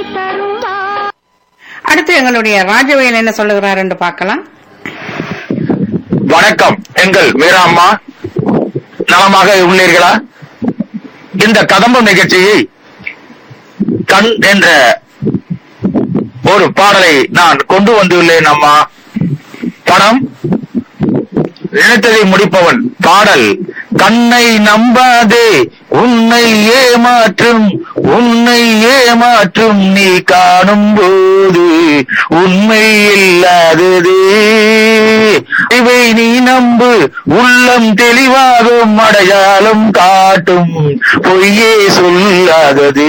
அடுத்து எங்களுடைய ராஜவேல் என்ன சொல்லுகிறார் என்று பார்க்கலாம் வணக்கம் எங்கள் மீராம்மா நலமாக உள்ளீர்களா இந்த கதம்பம் நிகழ்ச்சியை கண் என்ற ஒரு பாடலை நான் கொண்டு வந்துள்ளேன் அம்மா படம் நினைத்ததை முடிப்பவன் பாடல் கண்ணை நம்பாதே உன்னை ஏமாற்றும் உன்னை ஏமாற்றும் நீ காணும் போது உண்மை இல்லாதது இவை நீ நம்பு உள்ளம் தெளிவாகும் அடையாளம் காட்டும் பொய்யே சொல்லாதது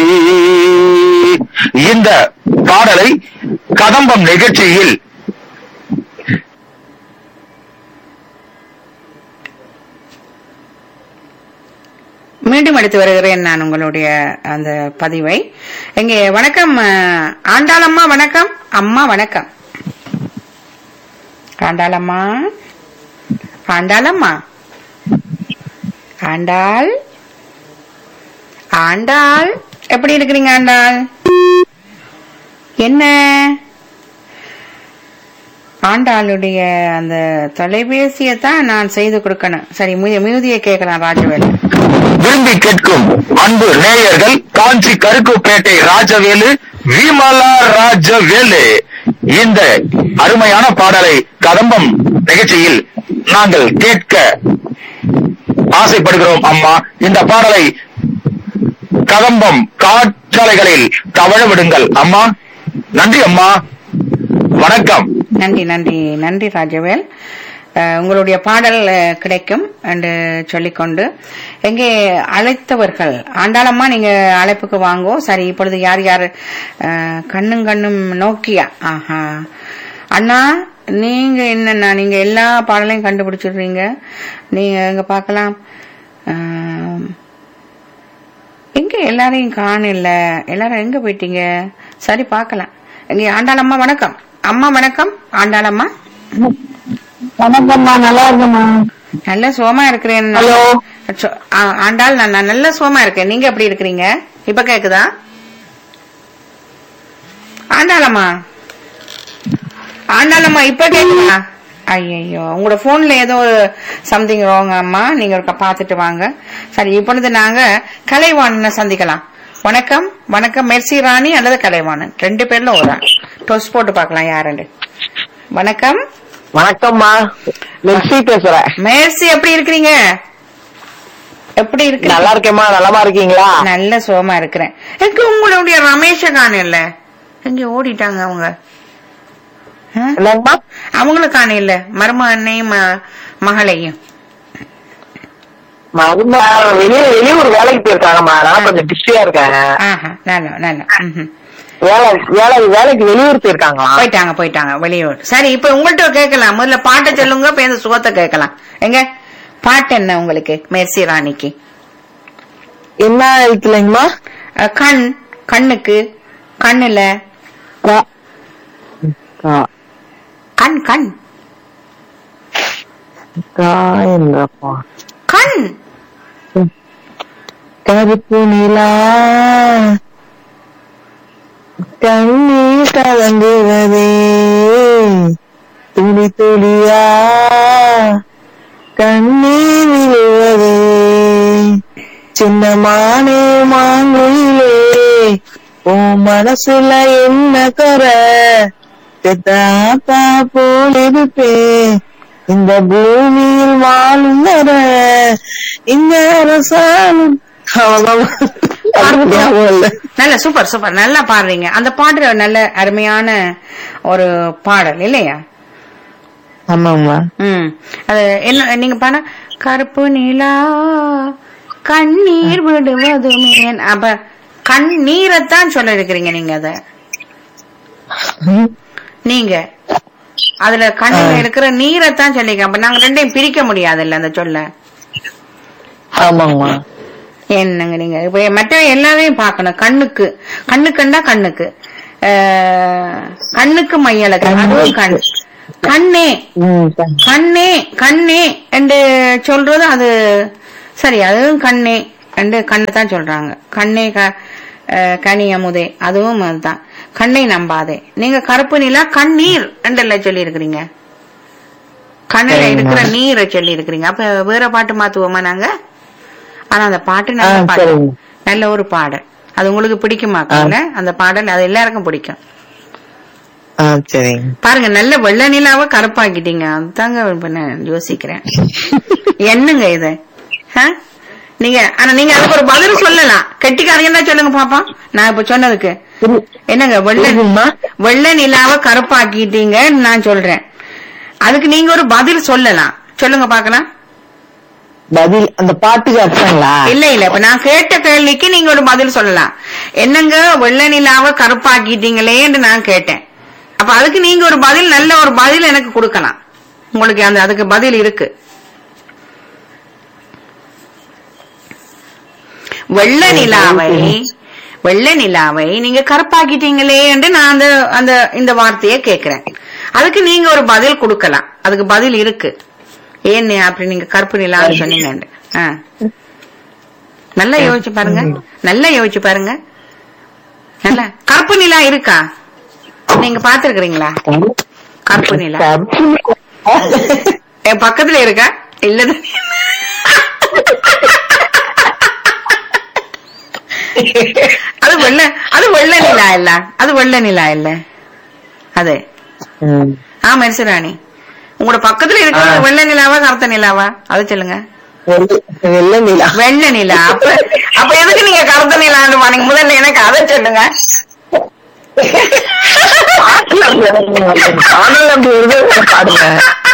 இந்த பாடலை கதம்பம் நிகழ்ச்சியில் மீண்டும் எடுத்து வருகிறேன் நான் உங்களுடைய அந்த பதிவை இங்கே வணக்கம் அஹ், ஆண்டாளம்மா வணக்கம் அம்மா வணக்கம் ஆண்டாளம்மா ஆண்டாளம்மா ஆண்டாள் ஆண்டாள் எப்படி இருக்கிறீங்க ஆண்டாள் என்ன ஆண்டாளுடைய அந்த தொலைபேசியை தான் நான் செய்து கொடுக்கணும் சரி மீ- மீதியை கேட்கலாம் ராஜவேலு விரும்பி கேட்கும் அன்பு நேயர்கள் காஞ்சி கருக்குப்பேட்டை ராஜவேலு விமலா ராஜவேலு இந்த அருமையான பாடலை கதம்பம் நிகழ்ச்சியில் நாங்கள் கேட்க ஆசைப்படுகிறோம் அம்மா இந்த பாடலை கதம்பம் காற்றலைகளில் தவழ விடுங்கள் அம்மா நன்றி அம்மா வணக்கம் நன்றி நன்றி நன்றி ராஜவேல் அஹ், உங்களுடைய பாடல் அஹ், கிடைக்கும் என்று சொல்லிக்கொண்டு எங்கே அழைத்தவர்கள் ஆண்டாளம்மா நீங்க அழைப்புக்கு வாங்கோ சரி இப்பொழுது யார் யார் அஹ், கண்ணும் கண்ணும் நோக்கியா ஆஹா அண்ணா நீங்க என்னண்ணா நீங்க எல்லா பாடலையும் கண்டுபிடிச்சிடுறீங்க நீங்க எங்க பார்க்கலாம் அஹ், எங்க எல்லாரையும் காணல எல்லாரும் எங்க போயிட்டீங்க சரி பார்க்கலாம் எங்க ஆண்டாளம்மா வணக்கம் அம்மா வணக்கம் ஆண்டாளம்மா வணக்கம்மா நல்லா இருக்கம்மா நல்ல சுகமா இருக்கிறேன் ஹலோ. சொ- ஆ- ஆண்டாள் நான் நான் நல்ல சுகமா இருக்கேன் நீங்க எப்படி இருக்கிறீங்க இப்ப கேக்குதா ஆண்டாளம்மா ஆண்டாளம்மா இப்ப கேக்குதா ஐயோ உங்களோட போன்ல ஏதோ சம்திங் ராங் அம்மா நீங்க ஒருக்கா பாத்துட்டு வாங்க சரி இப்பொழுது நாங்க கலைவாணனை சந்திக்கலாம் வணக்கம் வணக்கம் மெர்சி ராணி அல்லது கலைவாணன் ரெண்டு பேர்ல ஒரு ஆள் டொஸ் போட்டு பார்க்கலாம் யாருன்னு வணக்கம் வணக்கம்மா மெர்சி பேசுறேன் மேர்சி எப்படி இருக்கிறீங்க எப்படி இருக்கு நல்லா இருக்கேம்மா நலமா இருக்கீங்களா நல்ல சுகமா இருக்கிறேன் எங்க உங்களுடைய ரமேஷ காணல எங்க ஓடிட்டாங்க அவங்க ஆ? என்னங்கம்மா அவங்கள காணல மருமகனையும் ம- மகளையும் மரும வெளியே வெளியூர் வேலைக்கு போயிருக்காங்கம்மா நான் கொஞ்சம் பிஸியா இருக்கேன் ஆஹா நல்ல நல்ல ம்ஹும். வேலை வேலை வேலைக்கு வெளியூர் போயிருக்காங்களா போயிட்டாங்க போயிட்டாங்க வெளியூர் சரி இப்ப உங்கள்ட்ட கேட்கலாம் முதல்ல பாட்டை சொல்லுங்க இப்ப இந்த சுகத்தை கேட்கலாம் எங்க பாட்டு என்ன உங்களுக்கு மேர்சி ராணிக்கு என்ன இருக்குல்லங்கம்மா அஹ், கண் கண்ணுக்கு கண்ணுல கண் கண் என்னப்பா கண் கருப்பு நிலா கண்ணீர் கலங்குவதே துளி துளியா கண்ணீர் விழுவதே சின்னமானே மாங்குயிலே உன் மனசுல என்ன குறை தாத்தா போல் இருப்பேன் இந்த பூமியில் வாழும் வர இந்த அரசாங்கம் அவ்வளவுதான் ஞாபகம் இல்ல. நல்ல சூப்பர் சூப்பர் நல்லா பாடுறீங்க அந்த பாடுற நல்ல அருமையான ஒரு பாடல் இல்லையா ஆமாம்மா ம் அது என்ன நீங்க பாட கருப்பு நிலா கண்ணீர் விடுவதுமே அப்ப கண்ணீரைத்தான் சொல்ல இருக்கிறீங்க நீங்க அத நீங்க அதுல கண்ணுல இருக்கிற நீரைத்தான் சொல்லிக்க அப்ப நாங்க ரெண்டையும் பிரிக்க முடியாதுல்ல அந்த சொல்ல ஆமாங்கம்மா என்னங்க நீங்க இப்ப மற்ற எல்லாரையும் பார்க்கணும் கண்ணுக்கு கண்ணுக்குண்டா கண்ணுக்கு அஹ், கண்ணுக்கு மையழகு அதுவும் கண் கண்ணே ம், கண்ணே கண்ணே என்று சொல்றது அது சரி அதுவும் கண்ணே என்று கண்ணு தான் சொல்றாங்க கண்ணே க அஹ், கனி அமுதே அதுவும் அதுதான் கண்ணை நம்பாதே நீங்க கருப்பு நிலா கண்ணீர் என்றல்ல சொல்லி இருக்கிறீங்க கண்ணில சரிம்மா. இருக்கிற நீரை சொல்லி இருக்கிறீங்க அப்ப வேற பாட்டு மாத்துவோமா நாங்க ஆனா அந்த பாட்டு நல்ல ஆ, பாட்டு சரிங்க. நல்ல ஒரு பாடல் அது உங்களுக்கு பிடிக்குமா கண்ணு அந்த பாடல் அது எல்லாருக்கும் பிடிக்கும் ஆ சரிங்க பாருங்க நல்ல வெள்ள நிலாவை கருப்பாக்கிட்டீங்க அதுதாங்க இப்ப நான் யோசிக்கிறேன் என்னங்க இது ஆ? நீங்க ஆனா நீங்க அதுக்கு ஒரு பதில் சொல்லலாம் கெட்டிக்காரங்க தான் சொல்லுங்க பாப்போம் நான் இப்ப சொன்னதுக்கு என்னங்க வெள்ள புரியுதும்மா? வெள்ள நிலாவை கருப்பாக்கிட்டீங்கன்னு நான் சொல்றேன் அதுக்கு நீங்க ஒரு பதில் சொல்லலாம் சொல்லுங்க பாக்கலாம் பதில் அந்த பாட்டுக்கு அர்த்தங்களா இல்ல இல்ல இப்ப நான் கேட்ட கேள்விக்கு நீங்க ஒரு பதில் சொல்லலாம் என்னங்க வெள்ள நிலாவை கருப்பாக்கிட்டீங்களேன்னு நான் கேட்டேன் அப்ப அதுக்கு நீங்க ஒரு பதில் நல்ல ஒரு பதில் எனக்கு கொடுக்கலாம் உங்களுக்கு அந்த அதுக்கு பதில் இருக்கு வெள்ள நிலாவை வெள்ள நிலாவை நீங்க கருப்பாக்கிட்டீங்களே என்று நான் அந்த அந்த இந்த வார்த்தையை கேக்குறேன் அதுக்கு நீங்க ஒரு பதில் கொடுக்கலாம் அதுக்கு பதில் இருக்கு ஏன் அப்படி நீங்க கருப்பு நிலான்னு சொன்னீங்க ஆ. நல்லா யோசிச்சு பாருங்க நல்லா யோசிச்சு பாருங்க நல்லா கருப்பு நிலா இருக்கா நீங்க பாத்துருக்கீங்களா கருப்பு நிலா என் பக்கத்துல இருக்கா இல்ல அது வெள்ள அது வெள்ள நிலா இல்ல அது வெள்ள நிலா இல்ல அது ம். ஆ மெர்சிராணி உங்களோட பக்கத்துல ஆ. இருக்கிற வெள்ள நிலாவா கருத்த நிலாவா அது சொல்லுங்க வெள்ளை- வெள்ளை நிலா வெள்ள நிலா அப்ப அப்ப எதுக்கு நீங்க கருத்த நிலான்னு பாருங்க முதல்ல எனக்கு அதை சொல்லுங்க பாடல் அப்படி வருது பாடுங்க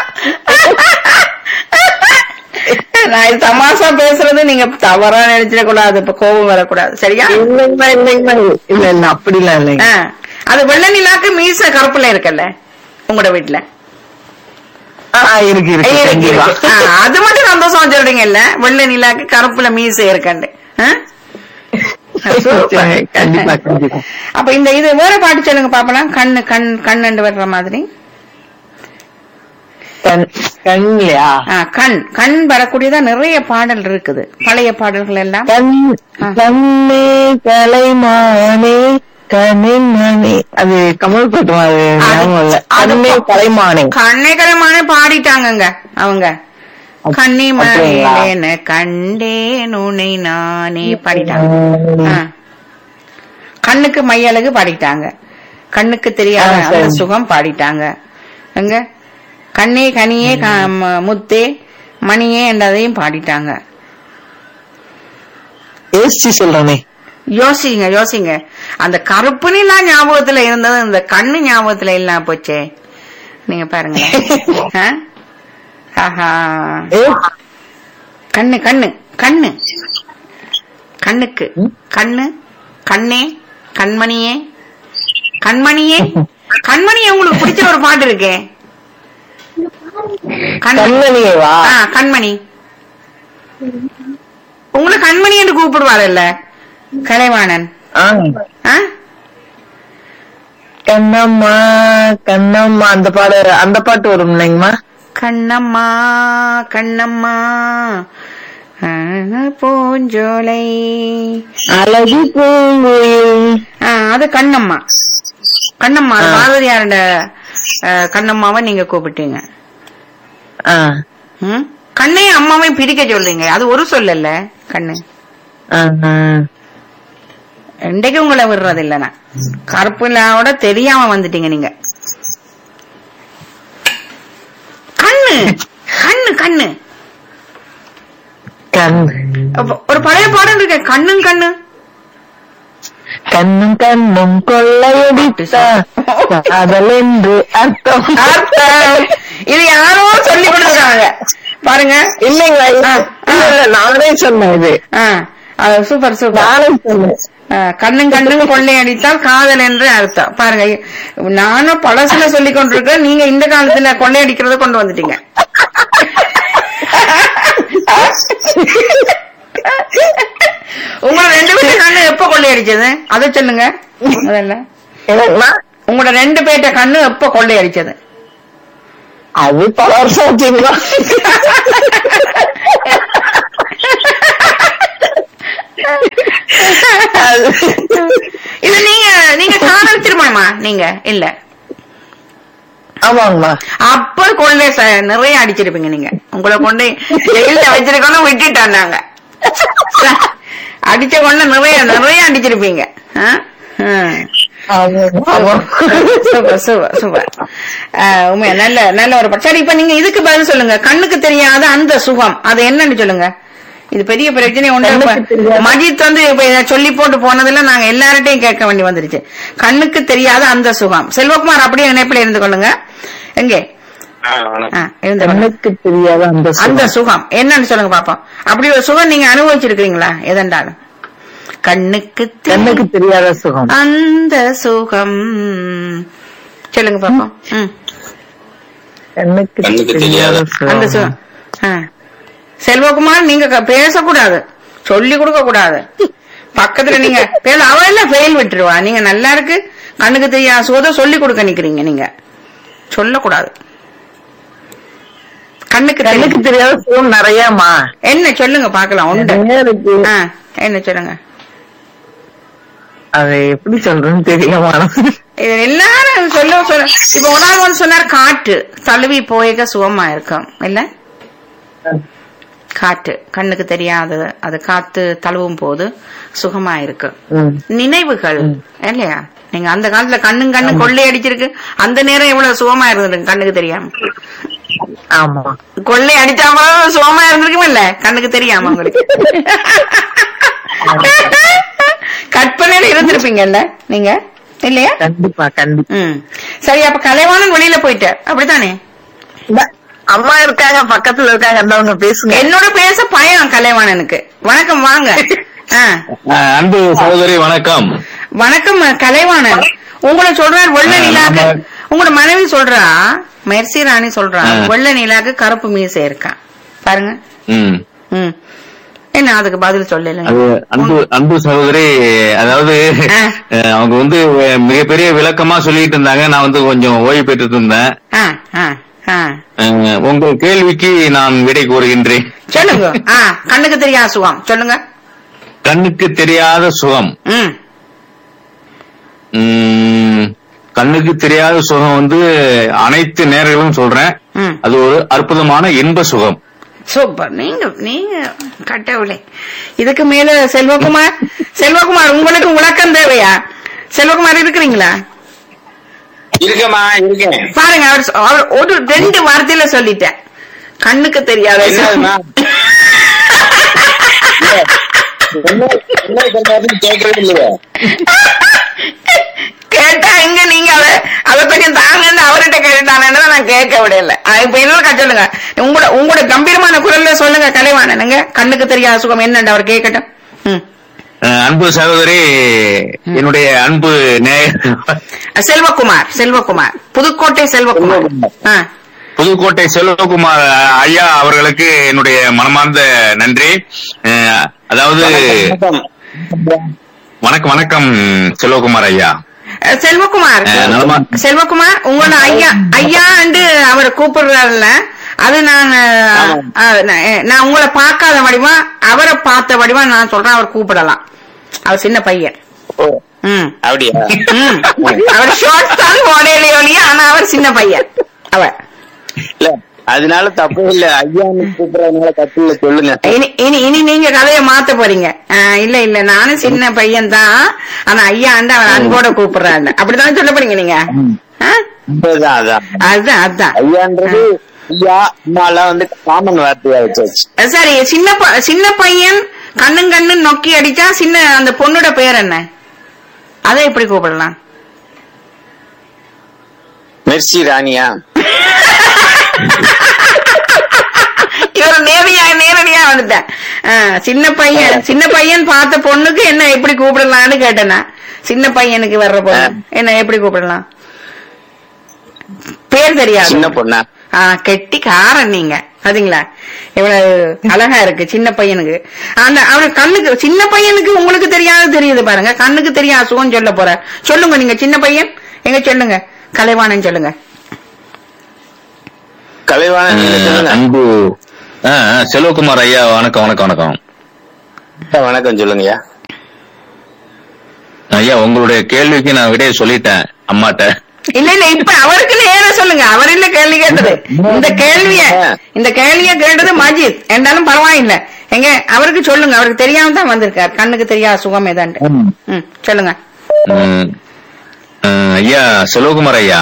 நான் இது தமாஷா பேசுறது நீங்க தவறா நினைச்சிட கூடாது இப்ப கோபம் வரக்கூடாது சரியா இல்லைங்கம்மா இல்லைங்கம்மா இல்ல இல்ல அப்படிலாம் இல்லைங்க ஆ. அது வெள்ள நிலாக்கு மீச கருப்புல இருக்குல்ல உங்களோட வீட்டுல ஆ, இருக்கு இருக்கு இருக்கு, கண்டிப்பா. இருக்கு. ஆ, அது மட்டும் சந்தோஷமா சொல்றீங்க இல்ல வெள்ள நிலாக்கு கருப்புல மீசை இருக்கண்டு ஆ? சூப்பர். கண்டிப்பா கண்டிப்பா அப்ப இந்த இது வேற பாட்டு சொல்லுங்க பாப்பலாம் கண்ணு கண் கண்ணு வர்ற மாதிரி கண் கண்லையா ஆ, கண் கண் வரக்கூடியதா நிறைய பாடல் இருக்குது பழைய பாடல்கள் எல்லாம் கண் ஆ. கண்ணே கலைமானே கனிமணி அது கமல் பாட்டு அது ஞாபகம் இல்ல அது கண்ணே பா- கலைமானே கண்ணை கலமான பாடிட்டாங்கங்க அவங்க கண்ணி அப்படிங்களா? மலையிலேன கண்டேன் உன்னை நானே பாடிட்டாங்க ஆ. கண்ணுக்கு மையழகு பாடிட்டாங்க கண்ணுக்கு தெரியாத ஆ, சரி. அந்த சுகம் பாடிட்டாங்க எங்க கண்ணே கனியே க- ம- முத்தே மணியே என்றதையும் பாடிட்டாங்க யோசிச்சு சொல்றேனே யோசிங்க யோசிங்க அந்த கருப்பு நிலா ஞாபகத்துல இருந்தது இந்த கண்ணு ஞாபகத்துல இல்லாம போச்சே நீங்க பாருங்க ஆ? ஆஹா ஏ, கண்ணு கண்ணு கண்ணு கண்ணுக்கு கண்ணு கண்ணே கண்மணியே கண்மணியே கண்மணியே உங்களுக்கு பிடிச்ச ஒரு பாட்டு இருக்கே கண்மணி கண்மணியே வா ஆ கண்மணி உங்களை கண்மணி என்று கூப்பிடுவாரல்ல கலைவாணன் ஆ. ஆ? கண்ணம்மா கண்ணம்மா அந்த பாடு அந்த பாட்டு வரும் இல்லைங்கம்மா கண்ணம்மா கண்ணம்மா ஆன பூஞ்சோலை அழகு பூங்குயில் ஆ, அது கண்ணம்மா கண்ணம்மா அது ஆ. பாரதியாரோட அஹ், கண்ணம்மாவை நீங்க கூப்பிட்டீங்க ஆ ம்? கண்ணையும் அம்மாவையும் பிரிக்க சொல்றீங்க அது ஒரு சொல்லல கண்ணு ஆ, ஆ. இன்றைக்கு உங்களை விடுறது இல்லைனா கருப்புலாவோட தெரியாம வந்துட்டீங்க நீங்க கண்ணு கண்ணு கண்ணு கண் அப்ப ஒரு பழைய பாடல் இருக்க கண்ணும் கண்ணு கண்ணும் கண்ணும் கொள்ளையடித்த காதல் என்று அர்த்தம் அர்த்தம். இது யாரோ சொல்லி கொடுத்துருக்காங்க பாருங்க இல்லைங்களா ஆ, ஆ. இல்ல, இல்ல, நானே சொன்னேன் இது ஆ, அது சூப்பர் சூப்பர் நானே சொன்னேன் ஆ, கண்ணும் கண்ணும் கொள்ளையடித்தால் காதல் என்று அர்த்தம் பாருங்க நானும் பழசுல சொல்லி கொண்டிருக்கேன் நீங்க இந்த காலத்துல கொள்ளையடிக்கிறத கொண்டு வந்துட்டீங்க உங்களோட ரெண்டு பேர்ட்ட கண்ணு எப்ப கொள்ளையடிச்சது அதை சொல்லுங்க முதல்ல என்னங்கம்மா உங்களோட ரெண்டு பேர்ட்ட கண்ணு எப்ப கொள்ளையடிச்சது அது பல வருஷம் ஆச்சுங்களா இது நீங்க நீங்க காதல் திருமணமா நீங்க இல்ல ஆமாங்கம்மா அப்ப கொண்டு ச- நிறைய அடிச்சிருப்பீங்க நீங்க உங்களை கொண்டு ஜெயில வச்சிருக்கணும் விட்டுட்டான் நாங்க அடிச்ச கொண்டு நிறைய நிறைய அடிச்சிருப்பீங்க ஆ? ஆ. ஆமா சூப்பர் சூப்பர் சூப்பர் ஆஹ் உண்மையா நல்ல நல்ல ஒரு படம். சரி இப்ப நீங்க இதுக்கு பதில் சொல்லுங்க கண்ணுக்கு தெரியாத அந்த சுகம் அது என்னன்னு சொல்லுங்க இது பெரிய பிரச்சனை ஒன்று இப்ப கண்ணுக்கு தெரியாத- மஜித் வந்து இப்ப இத சொல்லி போட்டு போனதுல நாங்க எல்லார்ட்டையும் கேட்க வேண்டி வந்துருச்சு கண்ணுக்கு தெரியாத அந்த சுகம் செல்வகுமார் அப்படியே இணைப்பில் இருந்து கொள்ளுங்க எங்கே ஆ, இருந்து கொள்ளுங்க. கண்ணுக்கு தெரியாத அந்த அந்த சுகம். சுகம் என்னன்னு சொல்லுங்க பாப்போம் அப்படி ஒரு சுகம் நீங்க அனுபவிச்சிருக்கீங்களா எதென்றாலும் கண்ணுக்கு தெரி- கண்ணுக்கு தெரியாத சுகம் அந்த சுகம் சொல்லுங்க பாப்போம் ம், கண்ணுக்கு கண்ணுக்கு தெரியாத தெரியாத. அந்த சுகம் சுகம் ஆ. செல்வகுமார் நீங்க க- பேசக்கூடாது சொல்லி கொடுக்க கூடாது பக்கத்துல நீங்க பேச அவ எல்லாம் ஃபெயில் விட்டுருவா நீங்க நல்லா இருக்கு கண்ணுக்கு தெரியாத சுகத்தை சொல்லி கொடுக்க நிக்கிறீங்க நீங்க சொல்லக்கூடாது கண்ணுக்கு கண்ணுக்கு தெரியும் தெரியாத சுகம் நிறையமா என்ன சொல்லுங்க பாக்கலாம் உண்டு நிறைய இருக்கு ஆ, என்ன சொல்லுங்க அதை எப்படி சொல்றேன்னு தெரியல இது எல்லாரும் சொல்ல சொல்ல இப்ப ஒரு ஆள் வந்து சொன்னார் காற்று தழுவி போயக சுகமா இருக்கும் இல்ல காற்று கண்ணுக்கு தெரியாதது அது காத்து தழுவும் போது சுகமா இருக்கு ம். நினைவுகள் இல்லையா நீங்க அந்த காலத்துல கண்ணும் கண்ணு கொள்ளை அடிச்சிருக்கு அந்த நேரம் எவ்வளவு சுகமா இருந்தது கண்ணுக்கு தெரியாம ஆமா கொள்ளை அடிச்சாம சுகமா இருந்திருக்குமே இல்ல கண்ணுக்கு தெரியாம உங்களுக்கு கற்பனையில இருந்திருப்பீங்கல்ல நீங்க இல்லையா கண்டிப்பா கண்டிப்பா ம் சரி அப்ப கலைவாணன் வெளியில போயிட்டார் அப்படித்தானே இந்த அம்மா இருக்காங்க பக்கத்துல இருக்காங்க அவங்க பேசுங்க என்னோட பேச பயம் கலைவாணனுக்கு வணக்கம் வாங்க ஆ. அஹ் அன்பு சகோதரி வணக்கம் வணக்கம் கலைவாணன் உங்களை சொல்றார் வெள்ள ஆ, நிலாக்கு ஆமா. உங்களோட மனைவி சொல்றா மெர்சி ராணி சொல்றா ஆ. வெள்ள நிலாக்கு கருப்பு மீசை இருக்கான் பாருங்க ம் ம் என்ன அதுக்கு பதில் சொல்லல அது அன்பு அன்பு சகோதரி அதாவது ஆ. அஹ் அவங்க வந்து அஹ், மிகப்பெரிய விளக்கமா சொல்லிட்டு இருந்தாங்க நான் வந்து கொஞ்சம் ஓய்வு பெற்றுட்டு இருந்தேன் ஆ, ஆ, ஆ. அஹ், உங்கள் கேள்விக்கு நான் விடை கூறுகின்றேன் சொல்லுங்க ஆ கண்ணுக்கு தெரியாத சுகம் சொல்லுங்க கண்ணுக்கு தெரியாத சுகம் ம் உம், கண்ணுக்கு தெரியாத சுகம் வந்து அனைத்து நேரங்களும் சொல்றேன் ம் அது ஒரு அற்புதமான இன்ப சுகம் சூப்பர் நீங்க நீங்க கட்டவில்லை இதுக்கு மேல செல்வகுமார் செல்வகுமார் உங்களுக்கு விளக்கம் தேவையா செல்வகுமார் இருக்கிறீங்களா இருக்கமா இருக்கேன் பாருங்க அவர் சொ- அவர் ஒரு ரெண்டு வார்த்தையில சொல்லிட்டேன் கண்ணுக்கு தெரியாத என்னதுமா? என்ன என்ன சொன்னாருன்னு கேட்கவே இல்லையே கேட்டா இங்க நீங்க அத அத கொஞ்சம் தாங்கன்னு அவர்கிட்ட கேட்டானேன்னு நான் கேட்க விடல அஹ் இப்ப என்ன சொல்லுங்க உங்களோட உங்களோட கம்பீரமான குரல்ல சொல்லுங்க கலைவாணனுங்க கண்ணுக்கு தெரியாத சுகம் என்னன்னு அவர் கேட்கட்டும் ம். அஹ், அன்பு சகோதரி என்னுடைய அன்பு நேய செல்வகுமார் செல்வகுமார் புதுக்கோட்டை செல்வகுமார் ஆ. புதுக்கோட்டை செல்வகுமார் அஹ், ஐயா அவர்களுக்கு என்னுடைய மனமார்ந்த நன்றி அஹ், அதாவது வணக்கம். வணக்கம் வணக்கம் செல்வகுமார் ஐயா அஹ் செல்வகுமார் அஹ், நலமா? செல்வகுமார் உங்களோட ஐயா ஐயா அவர் கூப்பிடுறாருல அது நான் அஹ், அஹ், நான் நான் உங்களை பார்க்காத வடிவா அவரை பார்த்த வடிவா நான் சொல்றேன் அவர் கூப்பிடலாம் அவர் சின்ன பையன் ஓ, ம் அப்படியா ம். அவர் ஷார்ட் தான் போடையிலே ஒழிய ஆனா அவர் சின்ன பையன் அவர் இல்ல அதனால தப்பு இல்ல ஐயான்னு கூப்பிடறதுனால தப்பு இல்ல சொல்லுங்க இனி இனி இனி நீங்க கதையை மாத்த போறீங்க ஆஹ் இல்ல இல்ல நானும் சின்ன பையன் தான் ஆனா ஐயா ஆண்டு அவர் அன்போட கூப்பிடுறாரு அப்படித்தானே சொல்ல போறீங்க நீங்க ஆ? அதான் அதான் அதுதான் அதுதான் ஐயான்றது ஐயா அம்மா எல்லாம் வந்து காமன் வார்த்தையா வச்சாச்சு சரி சின்ன ப- சின்ன பையன் கண்ணும் கண்ணு நொக்கி அடிச்சா சின்ன அந்த பொண்ணோட பேர் என்ன அதை எப்படி கூப்பிடலாம் மெர்சி ராணியா இவர் நேரடியா நேரடியா வந்துட்டேன் ஆ, சின்ன பையன் சின்ன பையன் பார்த்த பொண்ணுக்கு என்ன எப்படி கூப்பிடலாம்னு கேட்டேனா சின்ன பையனுக்கு வர்ற பொண்ணு என்ன எப்படி கூப்பிடலாம் பேர் தெரியாது சின்ன பொண்ணா ஆ, கெட்டி காரன் நீங்க பாத்தீங்களா இவ்வளவு அழகா இருக்கு சின்ன பையனுக்கு அந்த அவரு கண்ணுக்கு சின்ன பையனுக்கு உங்களுக்கு தெரியாது தெரியுது பாருங்க கண்ணுக்கு தெரியாது சுகம் சொல்ல போற சொல்லுங்க நீங்க சின்ன பையன் எங்க சொல்லுங்க கலைவாணன் சொல்லுங்க கலைவாணன் நீங்க அஹ், சொல்லுங்க அன்பு அஹ், அஹ், செல்வகுமார் ஐயா வணக்கம் வணக்கம் வணக்கம் வணக்கம் சொல்லுங்கய்யா ஐயா உங்களுடைய கேள்விக்கு நான் விடைய சொல்லிட்டேன் அம்மாட்ட இல்ல இல்ல இப்ப அவருக்கு நேர சொல்லுங்க அவர் இல்ல கேள்வி கேட்டது இந்த கேள்விய இந்த கேள்விய கேட்டது மஜித் என்றாலும் பரவாயில்ல எங்க அவருக்கு சொல்லுங்க அவருக்கு தெரியாம தான் வந்திருக்கார் கண்ணுக்கு தெரியாத சுகம் ஏதான்ட்டு ம் சொல்லுங்க ம், அஹ், ஐயா செல்வகுமார் ஐயா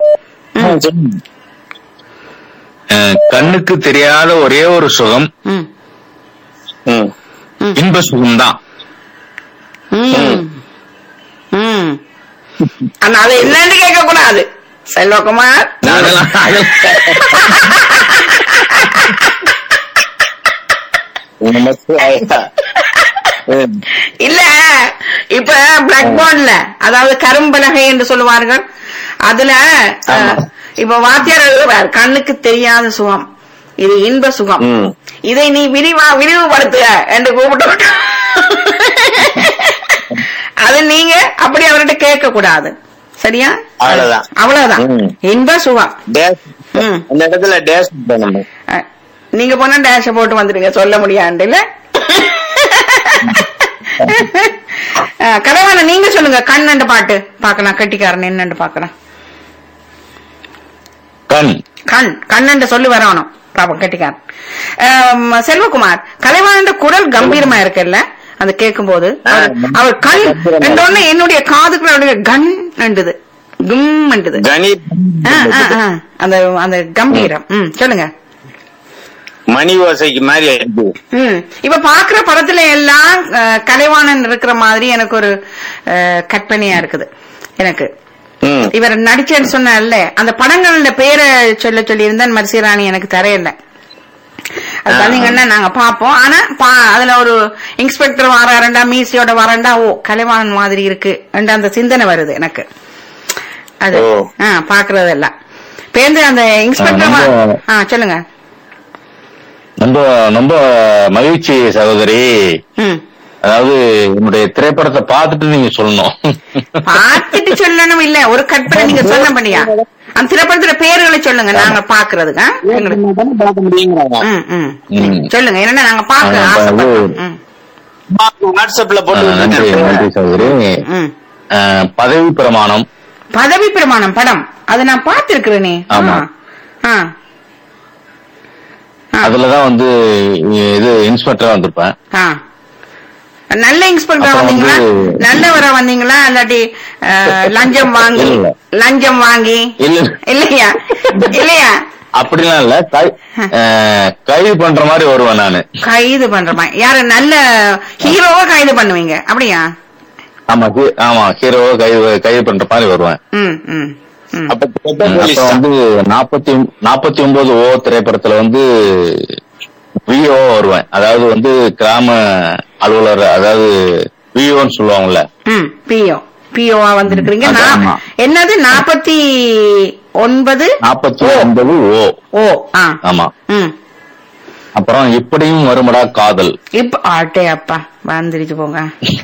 அஹ், கண்ணுக்கு தெரியாத ஒரே ஒரு சுகம் ம் ம். இன்ப சுகம்தான் ம் ம் ஆனா அது என்னன்னு கேட்க கூடாது செல்வகுமார் நான் அதெல்லாம் நமஸ்தே. ம். இல்ல இப்ப பிளாக் போர்ட்ல அதாவது கரும்பலகை என்று சொல்லுவார்கள் அதுல அஹ், இப்ப வாத்தியார் எழுதுவார் கண்ணுக்கு தெரியாத சுகம் இது இன்ப சுகம் ம். இதை நீ விரிவா விரிவுபடுத்துக என்று கூப்பிட்டு அது நீங்க அப்படி அவர்கிட்ட கேட்க கூடாது சரியா அவ்வளவுதான். அவ்வளவுதான் ம். இன்ப சுகம் டேஷ் ம். அந்த இடத்துல டேஷ் பண்ணணும் அஹ், நீங்க போனா டேஷ போட்டு வந்துடுங்க சொல்ல முடியாது இல்ல கலைவான நீங்க சொல்லுங்க கண்ணண்டு பாட்டு பாக்கலாம் கட்டிக்காரன் என்னண்டு பாக்கலாம் கண் கண் கண்ணண்டு சொல்லி வரணும் பாப்போம் கட்டிக்காரன் ஆம், செல்வகுமார் கலைவாணன் குரல் கம்பீரமா இருக்குல்ல அது கேட்கும் போது அவர்- அவர் கண் என்றோன்னு என்னுடைய காதுக்குள்ள அப்படியே கண் நண்டுது கும் நண்டுது கணி ஆ, ஆ, ஆ. அந்த அந்த கம்பீரம் ம் சொல்லுங்க மணி ஓசைக்கு மாதிரி இருக்கு ம் இப்ப பாக்குற படத்துல எல்லாம் அஹ், கலைவாணன் இருக்கிற மாதிரி எனக்கு ஒரு அஹ், கற்பனையா இருக்குது எனக்கு ம். இவர் நடிச்சேன்னு சொன்னார்ல அந்த படங்கள்ல பேரை சொல்ல சொல்லி இருந்தா மரிசிராணி எனக்கு தரையில்ல அது பாத்தீங்கன்னா நாங்க பாப்போம் ஆனா பா- அதுல ஒரு இன்ஸ்பெக்டர் வராருண்டா மீசியோட வரண்டா ஓ கலைவாணன் மாதிரி இருக்கு என்ற அந்த சிந்தனை வருது எனக்கு அது ஓ. ஆ பாக்குறது எல்லாம் பேருந்து அந்த இன்ஸ்பெக்டர் வா- ரொம்ப- ஆ சொல்லுங்க ரொம்ப ரொம்ப மகிழ்ச்சி சகோதரி ம் அதாவது என்னுடைய திரைப்படத்தை பார்த்துட்டு நீங்க சொல்லணும் பார்த்துட்டு சொல்லணும் இல்ல ஒரு கற்பனை நீங்க சொல்ல பண்ணியா அந்த திரைப்படத்துல பேர்களை சொல்லுங்க நாங்க பாக்குறதுக்கு ஆ? எங்களுக்கு பார்க்க முடியுங்கிறாங்க ம், ம். ம். சொல்லுங்க என்னன்னா நாங்க பாக்க ஆ, ஆசைப்படுறோம் ம், வாட்ஸ்அப்ல போட்டு அஹ், நன்றி விட்டுருங்க. நன்றி சகோதரி ம். அஹ், பதவி பிரமாணம் பதவி பிரமாணம் படம் அதை நான் பார்த்திருக்கிறேனே ஆமா. ஆ. ஆ. அதுலதான் வந்து இது இன்ஸ்பெக்டரா வந்திருப்பேன் ஆ. நல்ல இன்ஸ்பெக்டர் அப்புறம் வந்தீங்களா வந்து- நல்லவரா வந்தீங்களா இல்லாட்டி அஹ், லஞ்சம் வாங்கி இல்ல. லஞ்சம் வாங்கி இல்ல இல்லையா இல்லையா அப்படிலாம் இல்ல கை- அஹ், கைது பண்ற மாதிரி வருவேன் நானு கைது பண்ற மாதிரி யாரு நல்ல ஹீரோவா கைது பண்ணுவீங்க அப்படியா ஆமா ஹீ- ஆமா ஹீரோவை கைது கைது பண்ற மாதிரி வருவேன் ம் ம் ம் அப்ப கெட்ட ம், போலீஸ் அப்புறம் தான். வந்து நாற்பத்தி நாற்பத்தி ஒன்பது ஓ திரைப்படத்துல வந்து விஓ வருவேன் அதாவது வந்து கிராம அலுவலர் அதாவது விஓன்னு சொல்லுவாங்கல்ல ம் பிஓ பிஓவா வந்திருக்கிறீங்க அது நான் ஆமா. என்னது நாற்பத்தி ஒன்பது நாற்பத்தி ஒன்பது ஓ ஓ ஆ ஆமா ம் அப்புறம் இப்படியும் வருமடா காதல் இப்ப ஆட்டே அப்பா வந்துருச்சு போங்க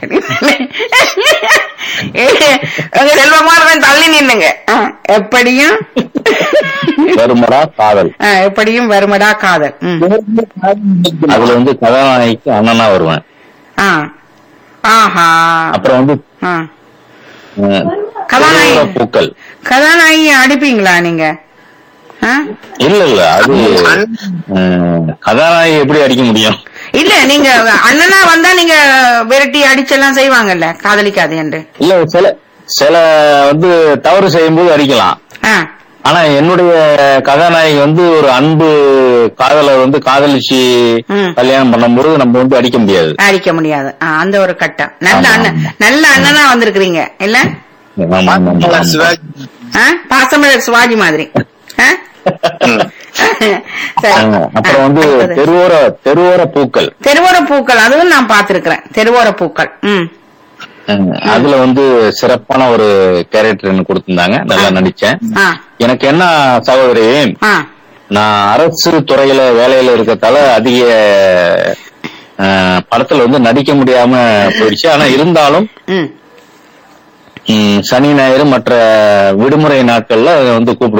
உங்க செல்வகுமார் தள்ளி நின்னுங்க ஆ, எப்படியும் வருமடா காதல் ஆ, எப்படியும் வருமடா காதல் ம். அதுல வந்து கதாநாயகிக்கு அண்ணனா வருவேன் ஆ ஆஹா அப்புறம் வந்து ஆ அஹ், கதாநாயகி. திருவோண பூக்கள் கதாநாயகி அடிப்பீங்களா நீங்க ஆ? இல்ல இல்ல அது அஹ், கதாநாயகி எப்படி அடிக்க முடியும் இல்ல நீங்க அண்ணனா வந்தா நீங்க விரட்டி அடிச்செல்லாம் செய்வாங்கல்ல காதலிக்காது என்று இல்ல சில சில வந்து தவறு செய்யும்போது அடிக்கலாம் ஆ, ஆனா என்னுடைய கதாநாயகி வந்து ஒரு அன்பு காதலர் வந்து காதலிச்சு ம். கல்யாணம் பண்ணும்போது நம்ம வந்து அடிக்க முடியாது அடிக்க முடியாது ஆ, அந்த ஒரு கட்டம் நல்ல ஆமா, அண்ணன் ஆமா. நல்ல அண்ணனா வந்திருக்கிறீங்க இல்ல ஆமா, ஆமா, ஆமா, ஆமா. சிவாஜி. ஆ? பாசமலர் சிவாஜி மாதிரி ஆ? சரி ஆ, அப்புறம் ஆ, வந்து அடுத்தது. தெருவோர தெருவோர பூக்கள் தெருவோர பூக்கள் அதுவும் நான் பார்த்திருக்கிறேன் தெருவோர பூக்கள் ம் ம், அதுல வந்து சிறப்பான ஒரு கேரக்டர் எனக்கு கொடுத்திருந்தாங்க நல்லா நடிச்சேன் ஆ எனக்கு என்ன சகோதரி ஆ நான் அரசு துறையில வேலையில இருக்கத்தால அதிக அஹ், படத்துல வந்து நடிக்க முடியாம போயிடுச்சு ஆனா இருந்தாலும் ம் ம், சனி ஞாயிறு மற்ற விடுமுறை நாட்கள்ல வந்து கூப்பிடுவாங்க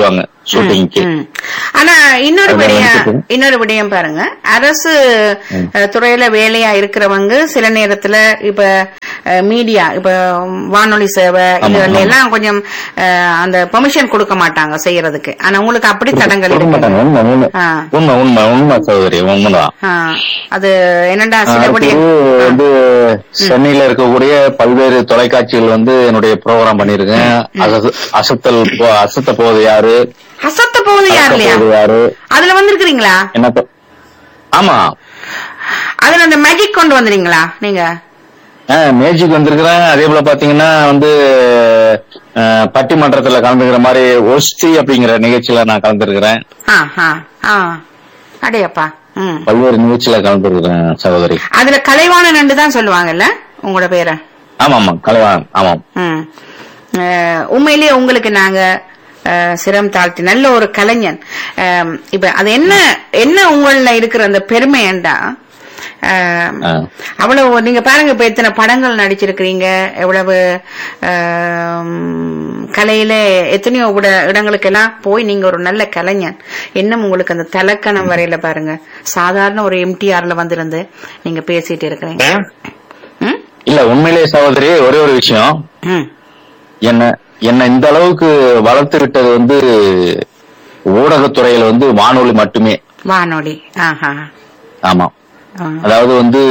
ஷூட்டிங்க்கு ம். ஆனா இன்னொரு அது விடயம் நடந்துட்டு. இன்னொரு விடயம் பாருங்க அரசு ம். அஹ், துறையில வேலையா இருக்கிறவங்க சில நேரத்துல இப்ப மீடியா இப்ப வானொலி சேவை ஆமா, இதுல ஆமா. எல்லாம் கொஞ்சம் அஹ், அந்த பெர்மிஷன் கொடுக்க மாட்டாங்க செய்யறதுக்கு ஆனா உங்களுக்கு அப்படி தடங்கள் கொடுக்க இருக்கு மாட்டாங்க உண்மை உண்மை ஆ. உண்மை உண்மை உண்மை சகோதரி உண்மைதான் ஆ, அது என்னடா ஆ, சில இது விடயம் வந்து சென்னையில இருக்கக்கூடிய பல்வேறு தொலைக்காட்சிகள் வந்து என்னுடைய ப்ரோக்ராம் பண்ணிருக்கேன் அசத்து- அசத்தல் போ- அசத்த போவது யாரு அசத்த போகுது யார் அசத்த இல்லையா போவது யாரு அதுல வந்திருக்கிறீங்களா என்ன ப- ஆமா அதுல அந்த மேஜிக் கொண்டு வந்துறீங்களா நீங்க மேஜிக் வந்திருக்கிறேன் அதே போல பாத்தீங்கன்னா வந்து ஆ, பட்டிமன்றத்துல கலந்துக்கிற மாதிரி ஒஸ்தி அப்படிங்கிற நிகழ்ச்சியில நான் கலந்துருக்கிறேன் ஆ ஆ ஆ அடையப்பா ம் பல்வேறு நிகழ்ச்சியில கலந்துருக்கிறேன் சகோதரி அதுல கலைவாணன் ரெண்டு தான் சொல்லுவாங்கல்ல உங்களோட பேரை ஆமா ஆமா கலைவாணன் ஆமாம் ம். அஹ், உண்மையிலேயே உங்களுக்கு நாங்க அஹ், சிரம் தாழ்த்தி நல்ல ஒரு கலைஞன் அஹ், இப்ப அது என்ன என்ன உங்கள இருக்கிற அந்த பெருமை ஏண்டா அஹ், ஆ. அவ்வளவு நீங்க பாருங்க இப்ப எத்தனை படங்கள் நடிச்சிருக்கிறீங்க எவ்வளவு அஹ், கலையில எத்தனையோ இட- இடங்களுக்கெல்லாம் போய் நீங்க ஒரு நல்ல கலைஞன் இன்னும் உங்களுக்கு அந்த தலக்கணம் வரையில பாருங்க சாதாரண ஒரு எம்டிஆர்ல வந்திருந்து நீங்க பேசிட்டு இருக்கிறீங்க ம்? இல்ல உண்மையிலேயே சகோதரி ஒரே ஒரு விஷயம் ம். என்ன என்ன இந்த அளவுக்கு வளர்த்து விட்டது வந்து ஊடகத்துறையில வந்து வானொலி மட்டுமே வானொலி ஆஹா ஆமா ஆ. அதாவது வந்து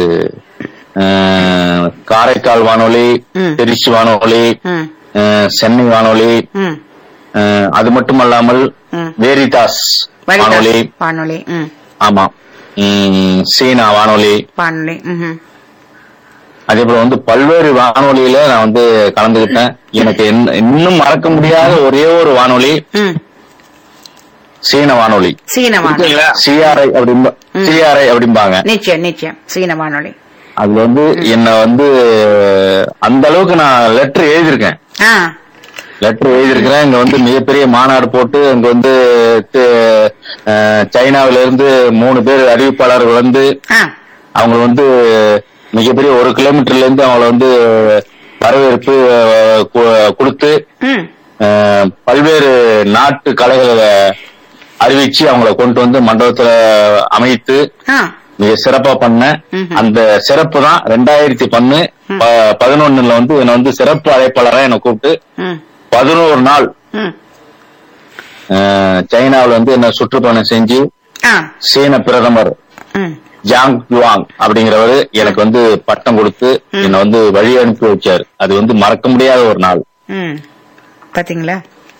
அஹ், காரைக்கால் வானொலி ம். திருச்சி வானொலி ம் அஹ், சென்னை வானொலி ம் அஹ், அது மட்டுமல்லாமல் ம். வேரிதாஸ் வனிதா வானொலி வானொலி ம் ஆமா உம், சீனா வானொலி வானொலி ம் அதே போல வந்து பல்வேறு வானொலியில நான் வந்து கலந்துகிட்டேன் எனக்கு என்ன- இன்னும் மறக்க முடியாத ஒரே ஒரு வானொலி ம் சீன வானொலி சீன வானொலி சிஆர்ஐ அப்படிம்பா சிஆர்ஐ அப்படிம்பாங்க நிச்சயம் நிச்சயம் சீன வானொலி அதுல வந்து என்ன வந்து அந்த அளவுக்கு நான் லெட்டர் எழுதியிருக்கேன் ஆ லெட்டர் எழுதியிருக்கிறேன் இங்க வந்து மிகப்பெரிய மாநாடு போட்டு அங்க வந்து தி- அஹ், சைனாவில இருந்து மூணு பேர் அறிவிப்பாளர்கள் வந்து ஆ அவங்க வந்து மிகப்பெரிய ஒரு கிலோமீட்டர்ல இருந்து அவங்கள வந்து வரவேற்பு அஹ், கு- கொடுத்து ம் அஹ், பல்வேறு நாட்டு கலைகளை அறிவிச்சு அவங்கள கொண்டு வந்து மண்டபத்துல அமைத்து ஆ மிக சிறப்பா பண்ண ம்ஹும். அந்த சிறப்பு தான் ரெண்டாயிரத்தி பன்னு ப- பதினொன்னுல வந்து என்னை வந்து சிறப்பு அழைப்பாளரா என்னை கூப்பிட்டு ம் பதினோரு நாள் ம் அஹ், சைனாவுல வந்து என்ன சுற்றுப்பயணம் செஞ்சு ஆ சீன பிரதமர் ம் ஜாங் யுவாங் அப்படிங்கிறவரு எனக்கு வந்து பட்டம் கொடுத்து என்னை வந்து வழி அனுப்பி வச்சாரு அது வந்து மறக்க முடியாத ஒரு நாள் ம் பாத்தீங்களா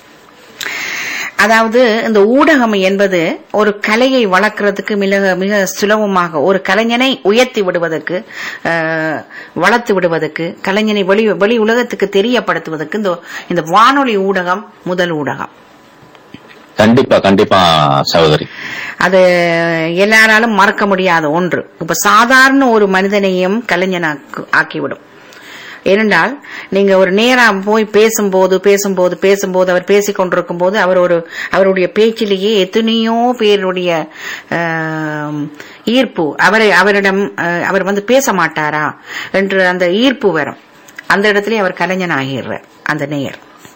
அதாவது இந்த ஊடகம் என்பது ஒரு கலையை வளர்க்கறதுக்கு மிக மிக சுலபமாக ஒரு கலைஞனை உயர்த்தி விடுவதற்கு அஹ், வளர்த்து விடுவதற்கு கலைஞனை வெளி வெளி உலகத்துக்கு தெரியப்படுத்துவதற்கு இந்த இந்த வானொலி ஊடகம் முதல் ஊடகம் கண்டிப்பா கண்டிப்பா சகோதரி அது எல்லாராலும் மறக்க முடியாத ஒன்று இப்ப சாதாரண ஒரு மனிதனையும் கலைஞனாக்கு ஆக்கிவிடும் ஏனென்றால் நீங்க ஒரு நேரா போய் பேசும்போது பேசும்போது பேசும்போது அவர் பேசிக் கொண்டிருக்கும் போது அவர் ஒரு அவருடைய பேச்சிலேயே எத்தனையோ பேருடைய ஆம், ஈர்ப்பு அவரை அவரிடம் அஹ், அவர் வந்து பேச மாட்டாரா என்று அந்த ஈர்ப்பு வரும் அந்த இடத்துல அவர் கலைஞன் ஆகிடுறார் அந்த நேயர்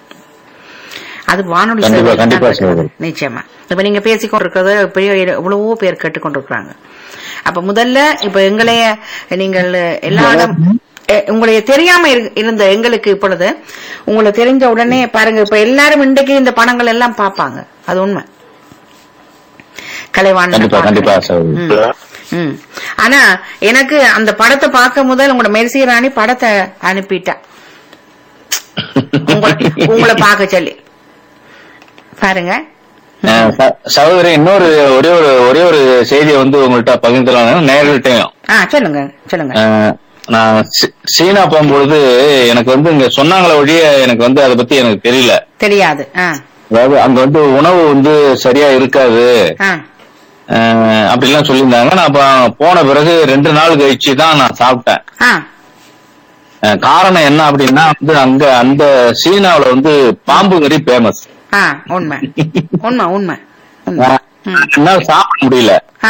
அது வானொலி கண்டிப்பா, சேவையில் தான் கண்டிப்பா நடக்கிறது. சகோதரி. நிச்சயமா இப்ப நீங்க பேசிக்கொண்டிருக்கிறத பெரிய எவ்வளவோ பேர் கேட்டுக்கொண்டிருக்கிறாங்க அப்ப முதல்ல இப்ப எங்களைய நீங்கள் எல்லா இடம் எ- உங்களைய தெரியாம இரு- இருந்த எங்களுக்கு இப்பொழுது உங்களை தெரிஞ்ச உடனே பாருங்க இப்ப எல்லாரும் இன்றைக்கு இந்த படங்கள் எல்லாம் பார்ப்பாங்க அது உண்மை கலைவாணன் கண்டிப்பா கண்டிப்பா சகோதரி ம். ஆனா எனக்கு அந்த படத்தை பார்க்க முதல் உங்களோட மெர்சி ராணி படத்தை அனுப்பிட்டா உங்களை உங்களை பார்க்க சொல்லி பாருங்க அஹ், ச- சகோதரி இன்னொரு ஒரே ஒரு ஒரே ஒரு செய்தியை வந்து உங்கள்கிட்ட பகிர்ந்துலாம் நேர்கள்ட்டையும் ஆ சொல்லுங்க சொல்லுங்க அஹ், நான் சீ- சீனா போகும்பொழுது எனக்கு வந்து இங்க சொன்னாங்களே ஒழிய எனக்கு வந்து அதை பத்தி எனக்கு தெரியல தெரியாது ஆ அதாவது அங்க வந்து உணவு வந்து சரியா இருக்காது ஆ அஹ், அப்படிலாம் சொல்லியிருந்தாங்க நான் அப்ப போன பிறகு ரெண்டு நாள் கழிச்சு தான் நான் சாப்பிட்டேன் ஆ அஹ், காரணம் என்ன அப்படின்னா வந்து அங்க அந்த சீனாவுல வந்து பாம்பு கறி ஃபேமஸ் ஆ உண்மை உண்மை உண்மை உண்மை ம். என்னால சாப்பிட முடியல ஆ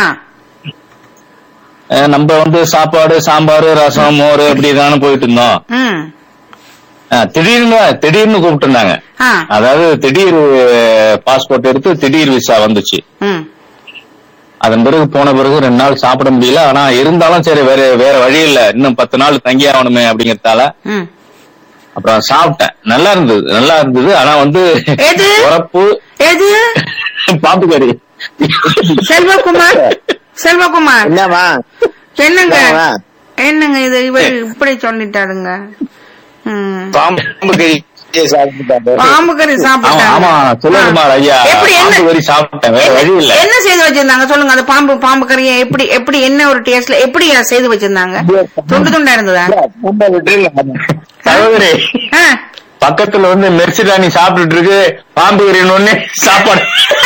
அஹ், நம்ம வந்து சாப்பாடு சாம்பார் ரசம் மோர் இப்படி தானே போயிட்டு இருந்தோம் ம் ஆ, திடீர்னு திடீர்னு கூப்பிட்டுருந்தாங்க ஆ அதாவது திடீர் பாஸ்போர்ட் எடுத்து திடீர் விசா வந்துச்சு ம் அதன் பிறகு போன பிறகு ரெண்டு நாள் சாப்பிட முடியல ஆனா இருந்தாலும் சரி வேற வேற வழி இல்ல இன்னும் பத்து நாள் தங்கி ஆகணுமே அப்படிங்கறதால ம் அப்புறம் சாப்பிட்டேன் நல்லா இருந்தது நல்லா இருந்தது ஆனா வந்து எது? உரப்பு எது பாம்பு கறி செல்வகுமார் செல்வகுமார் என்னவா என்னங்க என்னவா? என்னங்க இது இவர் இப்படி சொல்லிட்டாருங்க ம். பாம்பு கறி சாப்பிட்டுட்டாரு. பாம்பு கறி ஆமா சாப்பிட்டாங்க ஆமா செல்வகுமார் ஐயா எப்படி பாம்பு என்ன கறி சாப்பிட்டேன் வேற வழி இல்ல என்ன செய்து வச்சிருந்தாங்க சொல்லுங்க அந்த பாம்பு பாம்பு கறியை எப்படி எப்படி என்ன ஒரு டேஸ்ட்ல எப்படி அதை செய்து வச்சிருந்தாங்க துண்டு துண்டா இருந்ததா ரொம்ப விட்டுருங்க. சகோதரி ஆ. பக்கத்துல வந்து மெர்சிடானி சாப்பிட்டுட்டு இருக்கு பாம்பு கறின்னு சாப்பாடு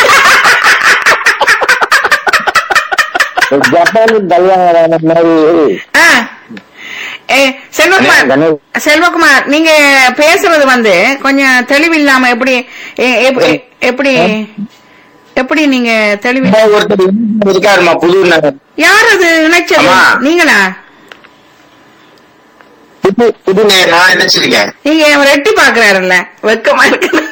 ஜப்பானின் கல்யாணம் மாதிரி ஆ. ஏ, செல்வகுமார் கணேஷ். செல்வகுமார் நீங்க பேசுறது வந்து கொஞ்சம் தெளிவில்லாம எப்படி எ- எப்- எப்படி எப்படி நீங்க தெளிவு ஒருத்தர் இருக்காருமா புது நகர். யார் அது இணைச்சது அம்மா. நீங்களா புது புது நேரம் நான் நினைச்சிருக்கேன் நீங்க அவர் எட்டி பாக்குறாருல்ல வெக்கமா இருக்கு